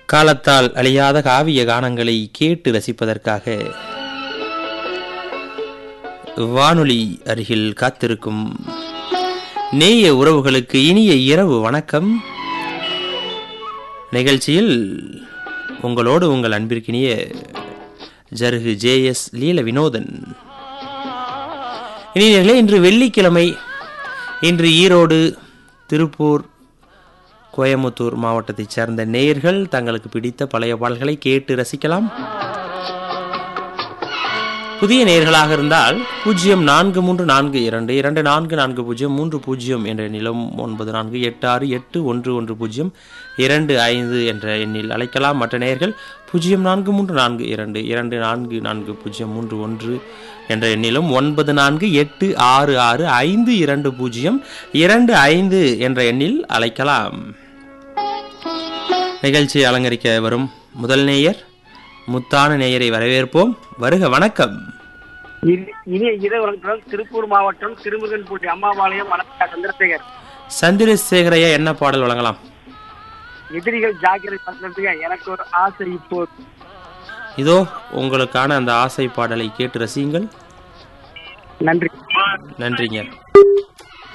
காலத்தால் அழியாத காவிய கானங்களை கேட்டு ரசிப்பதற்காக வானொலி அருகில் காத்திருக்கும் நேய உறவுகளுக்கு இனிய இரவு வணக்கம் நிகழ்ச்சியில் உங்களோடு உங்கள் அன்பிற்கினிய ஜருகு ஜே எஸ் லீல வினோதன் இனியர்களே இன்று வெள்ளிக்கிழமை இன்று ஈரோடு திருப்பூர் கோயமுத்தூர் மாவட்டத்தைச் சேர்ந்த நேயர்கள் தங்களுக்கு பிடித்த பழைய பாடல்களை கேட்டு ரசிக்கலாம் புதிய நேயர்களாக இருந்தால் பூஜ்ஜியம் நான்கு மூன்று நான்கு இரண்டு இரண்டு நான்கு நான்கு பூஜ்ஜியம் மூன்று பூஜ்ஜியம் என்ற எண்ணிலும் ஒன்பது நான்கு எட்டு ஆறு எட்டு ஒன்று ஒன்று பூஜ்ஜியம் இரண்டு ஐந்து என்ற எண்ணில் அழைக்கலாம் மற்ற நேயர்கள் பூஜ்ஜியம் நான்கு மூன்று நான்கு இரண்டு இரண்டு நான்கு நான்கு பூஜ்ஜியம் மூன்று ஒன்று என்ற எண்ணிலும் ஒன்பது நான்கு எட்டு ஆறு ஆறு ஐந்து இரண்டு பூஜ்ஜியம் இரண்டு ஐந்து என்ற எண்ணில் அழைக்கலாம் நிகழ்ச்சி அலங்கரிக்க வரும் முதல் நேயர் முத்தான நேயரை வரவேற்போம் வருக வணக்கம் இனி- இனிய இரவு வணக்கம் திருப்பூர் மாவட்டம் திருமுருகன்பூட்டி அம்மாபாளையம் வணக்கம் சந்திரசேகர் சந்திரசேகரையா என்ன பாடல் வழங்கலாம் எதிரிகள் ஜாக்கிரதை பண்றதுக்கு எனக்கு ஒரு ஆசை இப்போ இதோ உங்களுக்கான அந்த ஆசை பாடலை கேட்டு ரசியுங்கள் நன்றி நன்றிங்க